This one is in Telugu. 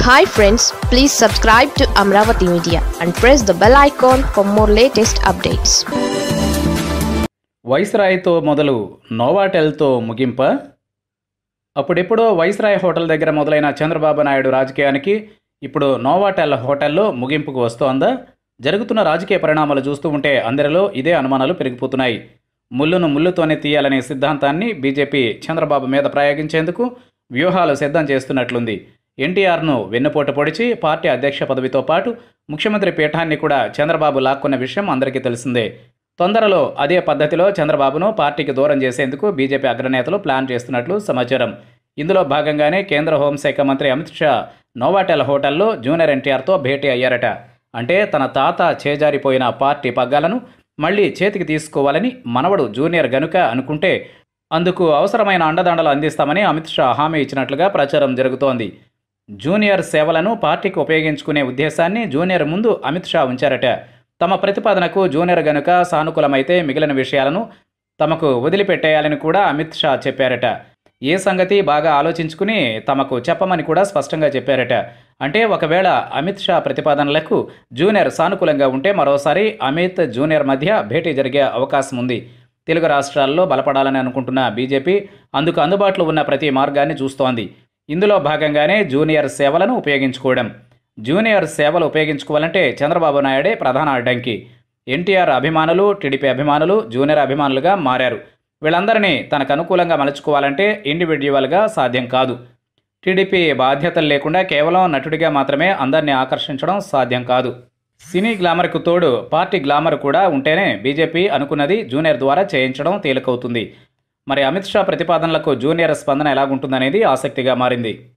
hi friends please subscribe to Amaravati media and press the bell icon for more latest updates వైస్రాయ్తో మొదలు నోవాటెల్తో ముగింప అప్పుడెప్పుడో వైస్రాయ్ హోటల్ దగ్గర మొదలైన చంద్రబాబు నాయుడు రాజకీయానికి ఇప్పుడు నోవాటెల్ హోటల్లో ముగింపుకు వస్తోందా జరుగుతున్న రాజకీయ పరిణామాలు చూస్తూ ఉంటే అందరిలో ఇదే అనుమానాలు పెరిగిపోతున్నాయి ముళ్ళును ముళ్ళుతోనే తీయాలనే సిద్ధాంతాన్ని బీజేపీ చంద్రబాబు మీద ప్రయోగించేందుకు వ్యూహాలు సిద్ధం చేస్తున్నట్లుంది ఎన్టీఆర్ను వెన్నుపోటు పొడిచి పార్టీ అధ్యక్ష పదవితో పాటు ముఖ్యమంత్రి పీఠాన్ని కూడా చంద్రబాబు లాక్కున్న విషయం అందరికీ తెలిసిందే తొందరలో అదే పద్ధతిలో చంద్రబాబును పార్టీకి దూరం చేసేందుకు బీజేపీ అగ్రనేతలు ప్లాన్ చేస్తున్నట్లు సమాచారం ఇందులో భాగంగానే కేంద్ర హోంశాఖ మంత్రి అమిత్ షా నోవాటెల్ హోటల్లో జూనియర్ ఎన్టీఆర్తో భేటీ అయ్యారట అంటే తన తాత చేజారిపోయిన పార్టీ పగ్గాలను మళ్ళీ చేతికి తీసుకోవాలని మనవడు జూనియర్ గనుక అనుకుంటే అందుకు అవసరమైన అండదండలు అందిస్తామని అమిత్ షా హామీ ఇచ్చినట్లుగా ప్రచారం జరుగుతోంది జూనియర్ సేవలను పార్టీకి ఉపయోగించుకునే ఉద్దేశాన్ని జూనియర్ ముందు అమిత్ షా ఉంచారట తమ ప్రతిపాదనకు జూనియర్ గనుక సానుకూలమైతే మిగిలిన విషయాలను తమకు వదిలిపెట్టేయాలని కూడా అమిత్ షా చెప్పారట ఏ సంగతి బాగా ఆలోచించుకుని తమకు చెప్పమని కూడా స్పష్టంగా చెప్పారట అంటే ఒకవేళ అమిత్ షా ప్రతిపాదనలకు జూనియర్ సానుకూలంగా ఉంటే మరోసారి అమిత్ జూనియర్ మధ్య భేటీ జరిగే అవకాశం ఉంది తెలుగు రాష్ట్రాల్లో బలపడాలని అనుకుంటున్న బీజేపీ అందుకు అందుబాటులో ఉన్న ప్రతి మార్గాన్ని చూస్తోంది ఇందులో భాగంగానే జూనియర్ సేవలను ఉపయోగించుకోవడం జూనియర్ సేవలు ఉపయోగించుకోవాలంటే చంద్రబాబు నాయుడే ప్రధాన అడ్డంకి ఎన్టీఆర్ అభిమానులు టీడీపీ అభిమానులు జూనియర్ అభిమానులుగా మారారు వీళ్ళందరినీ తనకు అనుకూలంగా మలుచుకోవాలంటే ఇండివిడ్యువల్గా సాధ్యం కాదు టీడీపీ బాధ్యతలు లేకుండా కేవలం నటుడిగా మాత్రమే అందరినీ ఆకర్షించడం సాధ్యం కాదు సినీ గ్లామర్కు తోడు పార్టీ గ్లామర్ కూడా ఉంటేనే బీజేపీ అనుకున్నది జూనియర్ ద్వారా చేయించడం తేలికవుతుంది మరి అమిత్ షా ప్రతిపాదనలకు జూనియర్ స్పందన ఎలాగుంటుందనేది ఆసక్తిగా మారింది